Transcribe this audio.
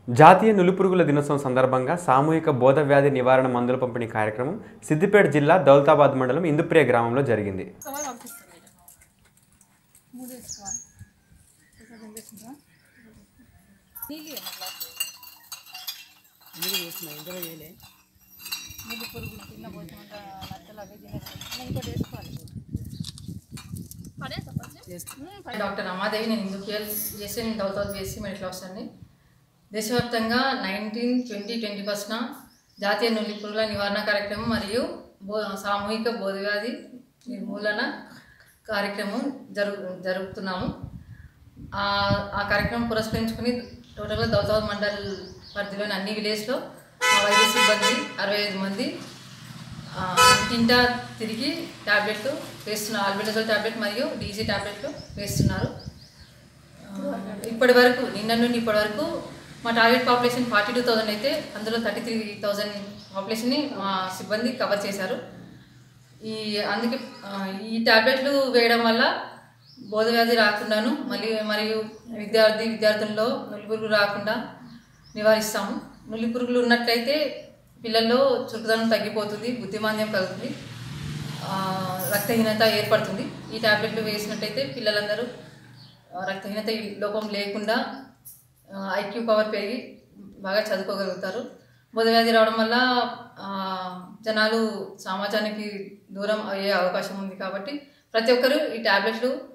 జాతీయ నులిపురుగుల దినోత్సవం సందర్భంగా సామూహిక బోధ వ్యాధి నివారణ మందుల పంపిణీ కార్యక్రమం సిద్దిపేట జిల్లా దౌలతాబాద్ మండలం ఇందుప్రియ గ్రామంలో జరిగింది కవర్ పంపిస్తాను మీరు మూడు వేసుకోవాలి ఇక్కడ రెండు వేసుకుంటావా నీళ్ళు ఇవ్వండి ఎందుకు చేసిన ఇందులో చేయలే ముళ్ళు పురుగులు తిన్న పోతుంట నత్తలు అవి తినేస్తాయి నేను ఇంకోటి వేసుకోవాలి పడేస్తా కొంచెం చేస్తా ఉమ్, పడే- డాక్టర్ రమాదేవి నేను హిందూకేల్ చేసిన దౌలతాబాద్ బీఎస్సీ మెడికల్ ఆఫీసర్ని దేశవ్యాప్తంగా నైన్టీన్ ట్వంటీ ట్వంటీ ఫస్ట్న జాతీయ నులి పురుగుల నివారణ కార్యక్రమం మరియు బో సామూహిక బోధవ్యాధి నిర్మూలన కార్యక్రమం జరుగు జరుపుతున్నాము ఆ ఆ కార్యక్రమం పురస్కరించుకుని టోటల్గా దౌలతాబాద్ మండల్ పరిధిలోని అన్ని విలేజ్లో మా వైద్య సిబ్బంది అరవై ఐదు మంది ఆ, ఇంటింటా తిరిగి ట్యాబ్లెట్లు వేస్తున్నారు ఆల్బెండజోల్ ట్యాబ్లెట్ మరియు డీజీ ట్యాబ్లెట్లు వేస్తున్నారు ఆ, ఇప్పటి వరకు నిన్న నుండి ఇప్పటి వరకు మా target population forty two thousand అయితే అందులో థర్టీ త్రీ థౌజండ్ పాపులేషన్ని మా సిబ్బంది కవర్ చేశారు ఈ అందుకే ఆ, ఈ ట్యాబ్లెట్లు వేయడం వల్ల బోధవ్యాధి రాకుండాను మళ్ళీ మరియు విద్యార్థి విద్యార్థుల్లో నులిపురుగు రాకుండా నివారిస్తాము నులిపురుగులు ఉన్నట్లయితే పిల్లల్లో చురుకుదనం తగ్గిపోతుంది బుద్ధిమాంద్యం కలుగుతుంది ఆ, రక్తహీనత ఏర్పడుతుంది ఈ ట్యాబ్లెట్లు వేసినట్టయితే పిల్లలందరూ ఆ, రక్తహీనత లోపం లేకుండా ఐక్యూ పవర్ పెరిగి బాగా చదువుకోగలుగుతారు బుధవ్యాధి రావడం వల్ల ఆ, జనాలు సమాజానికి దూరం అయ్యే అవకాశం ఉంది కాబట్టి ప్రతి ఒక్కరూ ఈ ట్యాబ్లెట్లు